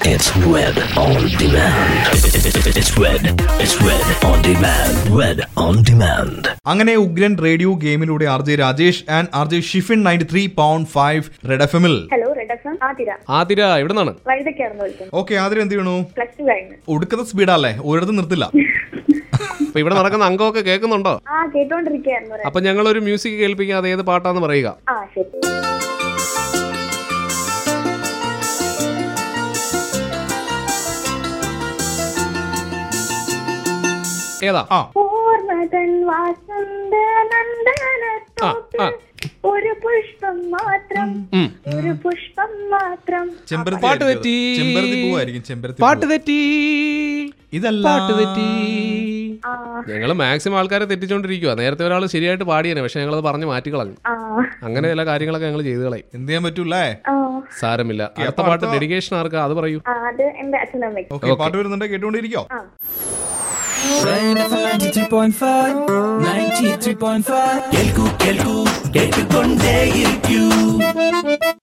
It's Red on Demand. It's Red. It's Red on Demand. Red on Demand. അങ്ങനെ ഉഗ്രൻ radio ഗെയിമിലൂടെ R J Rajesh and R J Shifin ninety three point five red F എമ്മിൽ hello red F M Athira Athira എവിടെ നിന്നാണ് വഴുതക്കായിരുന്നു വിളിക്കുന്നത് okay ആദ്യം എന്ത് ചെയ്യണു പ്ലസ് ടു കഴിഞ്ഞ് ഒടുക്കത്തെ സ്പീഡല്ലേ ഒരിടത്തും നിർത്തില്ല അപ്പൊ ഇവിടെ നടക്കുന്ന അംഗമൊക്കെ കേൾക്കുന്നുണ്ടോ ആ കേട്ടോണ്ടിരിക്കുകയായിരുന്നു red. അപ്പൊ ഞങ്ങൾ ഒരു മ്യൂസിക് കേൾപ്പിക്കാം അത് ഏത് പാട്ടാന്ന് പറയുക ആ ശരി ഏതാ ആ ഓർമ്മതൻ വാസന്ത ആ, ആ. ഒരു പുഷ്പം മാത്രം ഉം. ഒരു പുഷ്പം മാത്രം ചെമ്പരത്തി പാട്ട് ആയിരിക്കും തെറ്റി. അത്. ചെമ്പരത്തി പൂവായിരിക്കും ചെമ്പരത്തി പാട്ട് പൂവ്. തെറ്റി ഇതല്ല പാട്ട് തെറ്റി ആ ഞങ്ങൾ മാക്സിമം ആൾക്കാരെ തെറ്റിച്ചോണ്ടിരിക്കുക നേരത്തെ ഒരാൾ ശരിയായിട്ട് പാടിയേനെ പക്ഷെ ഞങ്ങളത് പറഞ്ഞ് മാറ്റി കളഞ്ഞു ആ അങ്ങനെ ചില കാര്യങ്ങളൊക്കെ ഞങ്ങൾ ചെയ്തു കളയും എന്ത് ചെയ്യാൻ പറ്റൂലേ ആ സാരമില്ല അടുത്ത അപ്പൊ പാട്ട് അടുത്ത- ഡെഡിക്കേഷൻ ആർക്കാ അത് പറയൂ ആ, അത് എന്റെ അച്ഛനമ്മയ്ക്ക് ഓക്കെ പാട്ട് വരുന്നുണ്ട് കേട്ടുകൊണ്ടിരിക്കോ ആ Red FM 93.5 93.5 Kelku, kelku, kelku,